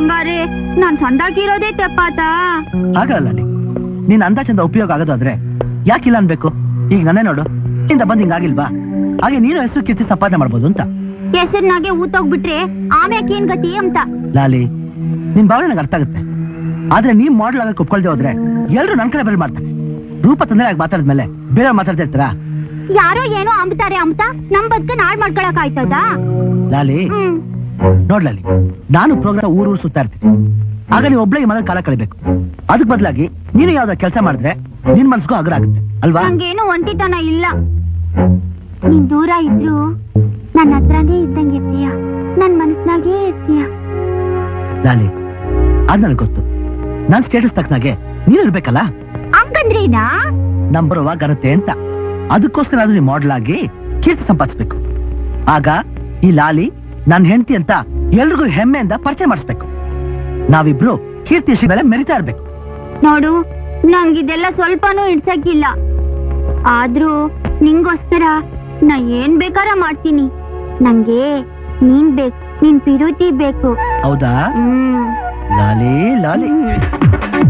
ಹಂಗಾರೆ ನಾನ್ ಸಂದಾಕಿರೋದೇ ತಪ್ಪಾತಾ ಆಗಲ್ಲ ಲಾಲಿ ನೀನ್ ಅಂದ ಚಂದ ಉಪಯೋಗ ಆಗೋದಾದ್ರೆ ಯಾಕಿಲ್ಲ ಅನ್ಬೇಕು ಈಗ ನನ್ನೇ ನೋಡು ಇಂದ ಬಂದ್ ಹಿಂಗಾಗಿಲ್ವಾ ಹಾಗೆ ನೀನು ಹೆಸರು ಕಿತ್ತಿ ಸಂಪಾದನೆ ಮಾಡ್ಬೋದು ಅಂತ ಹೆಸರ್ನಾಗೆ ಊತೋಗ್ಬಿಟ್ರೆ ಆಮ್ಯಾಕ್ ಏನ್ ಗತಿ ಅಂತ ಲಾಲಿ ನಿನ್ ಭಾವನೆ ನಂಗೆ ಅರ್ಥ ಆಗುತ್ತೆ ಆದ್ರೆ ನೀವ್ ಮಾಡಲ್ ಆಗಕ್ಕೆ ಒಪ್ಕೊಳ್ದೆ ಹೋದ್ರೆ ಎಲ್ರು ನನ್ ಕಡೆ ಬರಲ್ ಮಾಡ್ತಾರೆ ರೂಪ ತಂದ್ರೆ ಆಗಿ ಮಾತಾಡಿದ್ಮೇಲೆ ಬೇರೆ ಮಾತಾಡ್ತಾ ಇರ್ತಾರಾ ಯಾರೋ ಏನೋ ಅಂಬ್ತಾರೆ ಅಂತ ನಮ್ ಬದುಕ ನಾಳ್ ಮಾಡ್ಕೊಳಕ್ ಆಯ್ತದ ಲಾಲಿ ಹ್ಮ್ ನೋಡ್ಲಲ್ಲಿ ನಾನು ಪ್ರೋಗ್ರಾಮ್ ಊರು ಊರು ಸುತ್ತಾ ಇರ್ತೀನಿ ಆಗ ನೀವು ಒಬ್ಳೆ ಮನೇಲಿ ಕಾಲ ಕಳಿಬೇಕು ಅದಕ್ ಬದಲಾಗಿ ನೀನು ಯಾವ್ದಾರ ಕೆಲಸ ಮಾಡಿದ್ರೆ ನಿನ್ ಮನ್ಸ್ಗೂ ಅಗ್ರ ಆಗುತ್ತೆ ಅಲ್ವಾ ನಂಗೇನು ಒಂಟಿತನ ಇಲ್ಲ ನೀನ್ ದೂರ ಇದ್ರು ನನ್ನ ಹತ್ರನೇ ಇದ್ದಂಗೆ ಇರ್ತೀಯ ನನ್ ಮನಸ್ನಾಗೇ ಇರ್ತೀಯ ಲಾಲಿ ಅದ್ ನನಗೆ ಗೊತ್ತು ನನ್ ಸ್ಟೇಟಸ್ ತಕ್ಕನಾಗೆ ನೀನು ಇರ್ಬೇಕಲ್ಲ ಹಂಗಂದ್ರೇನಾ ನಂಬರ್ ಘನತೆ ಅಂತ ಅದಕ್ಕೋಸ್ಕರ ಅದು ನೀವು ಮಾಡಲ್ ಆಗಿ ಕೀರ್ತಿ ಸಂಪಾದಿಸ್ಬೇಕು ಆಗ ಈ ಲಾಲಿ ನನ್ನ ಹೆಂಡತಿ ಅಂತ ಎಲ್ರಿಗೂ ಹೆಮ್ಮೆಯಿಂದ ಪರಿಚಯ ಮಾಡಿಸ್ಬೇಕು ನಾವಿಬ್ರು ಕೀರ್ತಿ ಶ್ರೀ ಮೇಲೆ ಮೆರಿತಾ ಇರ್ಬೇಕು ನೋಡು ನಂಗಿದೆಲ್ಲ ಸ್ವಲ್ಪನೂ ಇಡ್ಸಕ್ಕಿಲ್ಲ ಆದ್ರೂ ನಿಂಗೋಸ್ಕರ ನಾ ಏನ್ ಬೇಕಾರ ಮಾಡ್ತೀನಿ ನಂಗೆ ನೀನ್ ಬೇಕು ನಿನ್ ಪಿರುತಿ ಬೇಕು ಹೌದಾ ಹ್ಮ್ ಲಾಲಿ ಲಾಲಿ